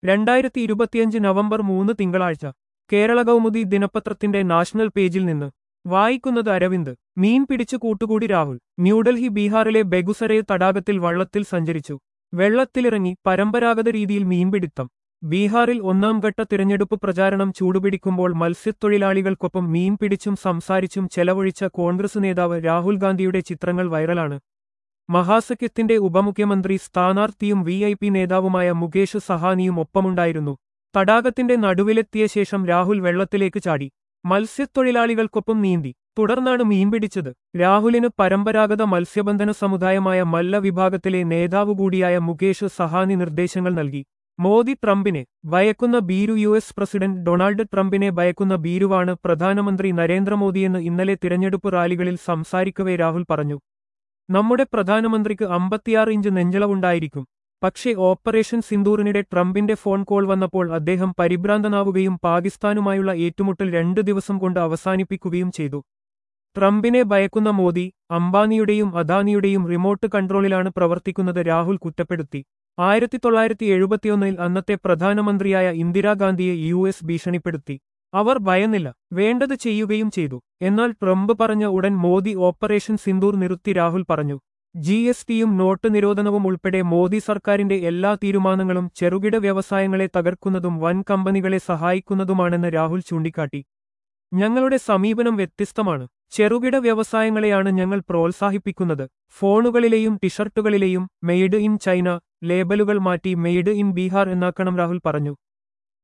രണ്ടായിരത്തി ഇരുപത്തിയഞ്ച് നവംബർ മൂന്ന് തിങ്കളാഴ്ച കേരള കൗമുദി ദിനപത്രത്തിന്റെ നാഷണൽ പേജിൽ നിന്ന് വായിക്കുന്നത് അരവിന്ദ് മീൻ പിടിച്ചു കൂട്ടുകൂടി രാഹുൽ ന്യൂഡൽഹി ബീഹാറിലെ ബെഗുസരേ തടാകത്തിൽ വള്ളത്തിൽ സഞ്ചരിച്ചു വെള്ളത്തിലിറങ്ങി പരമ്പരാഗത രീതിയിൽ മീൻപിടുത്തം ബീഹാറിൽ ഒന്നാം ഘട്ട തിരഞ്ഞെടുപ്പ് പ്രചാരണം ചൂടുപിടിക്കുമ്പോൾ മത്സ്യത്തൊഴിലാളികൾക്കൊപ്പം മീൻ പിടിച്ചും സംസാരിച്ചും ചെലവഴിച്ച കോൺഗ്രസ് നേതാവ് രാഹുൽ ഗാന്ധിയുടെ ചിത്രങ്ങൾ വൈറലാണ് മഹാസഖ്യത്തിന്റെ ഉപമുഖ്യമന്ത്രി സ്ഥാനാർത്ഥിയും വി ഐ പി നേതാവുമായ മുകേഷ് സഹാനിയും ഒപ്പമുണ്ടായിരുന്നു തടാകത്തിന്റെ നടുവിലെത്തിയ ശേഷം രാഹുൽ വെള്ളത്തിലേക്ക് ചാടി മത്സ്യത്തൊഴിലാളികൾക്കൊപ്പം നീന്തി തുടർന്നാണ് മീൻ പിടിച്ചത് രാഹുലിന് പരമ്പരാഗത മത്സ്യബന്ധന സമുദായമായ മല്ല വിഭാഗത്തിലെ നേതാവ് കൂടിയായ മുകേഷ് സഹാനി നിർദ്ദേശങ്ങൾ നൽകി മോദി ട്രംപിനെ ഭയക്കുന്ന ഭീരു യു എസ് പ്രസിഡന്റ് ഡൊണാൾഡ് ട്രംപിനെ ഭയക്കുന്ന ഭീരുവാണ് പ്രധാനമന്ത്രി നരേന്ദ്രമോദിയെന്ന് ഇന്നലെ തിരഞ്ഞെടുപ്പ് റാലികളിൽ സംസാരിക്കവേ രാഹുൽ പറഞ്ഞു നമ്മുടെ പ്രധാനമന്ത്രിക്ക് അമ്പത്തിയാറ് ഇഞ്ച് നെഞ്ചളവുണ്ടായിരിക്കും പക്ഷേ ഓപ്പറേഷൻ സിന്ദൂറിനിടെ ട്രംപിന്റെ ഫോൺ കോൾ വന്നപ്പോൾ അദ്ദേഹം പരിഭ്രാന്തനാവുകയും പാകിസ്ഥാനുമായുള്ള ഏറ്റുമുട്ടൽ രണ്ടു ദിവസം കൊണ്ട് അവസാനിപ്പിക്കുകയും ചെയ്തു ട്രംപിനെ ഭയക്കുന്ന മോദി അംബാനിയുടെയും അദാനിയുടെയും റിമോട്ട് കൺട്രോളിലാണ് പ്രവർത്തിക്കുന്നത് രാഹുൽ കുറ്റപ്പെടുത്തി ആയിരത്തി തൊള്ളായിരത്തി എഴുപത്തിയൊന്നിൽ അന്നത്തെ പ്രധാനമന്ത്രിയായ ഇന്ദിരാഗാന്ധിയെ യു എസ് ഭീഷണിപ്പെടുത്തി അവർ ഭയന്നില്ല വേണ്ടത് ചെയ്യുകയും ചെയ്തു എന്നാൽ ട്രംപ് പറഞ്ഞ ഉടൻ മോദി ഓപ്പറേഷൻ സിന്ദൂർ നിർത്തി രാഹുൽ പറഞ്ഞു ജി എസ് ടിയും നോട്ട് നിരോധനവും ഉൾപ്പെടെ മോദി സർക്കാരിന്റെ എല്ലാ തീരുമാനങ്ങളും ചെറുകിട വ്യവസായങ്ങളെ തകർക്കുന്നതും വൻ കമ്പനികളെ സഹായിക്കുന്നതുമാണെന്ന് രാഹുൽ ചൂണ്ടിക്കാട്ടി ഞങ്ങളുടെ സമീപനം വ്യത്യസ്തമാണ് ചെറുകിട വ്യവസായങ്ങളെയാണ് ഞങ്ങൾ പ്രോത്സാഹിപ്പിക്കുന്നത് ഫോണുകളിലെയും ടിഷർട്ടുകളിലെയും മെയ്ഡ് ഇൻ ചൈന ലേബലുകൾ മാറ്റി മെയ്ഡ് ഇൻ ബീഹാർ എന്നാക്കണം രാഹുൽ പറഞ്ഞു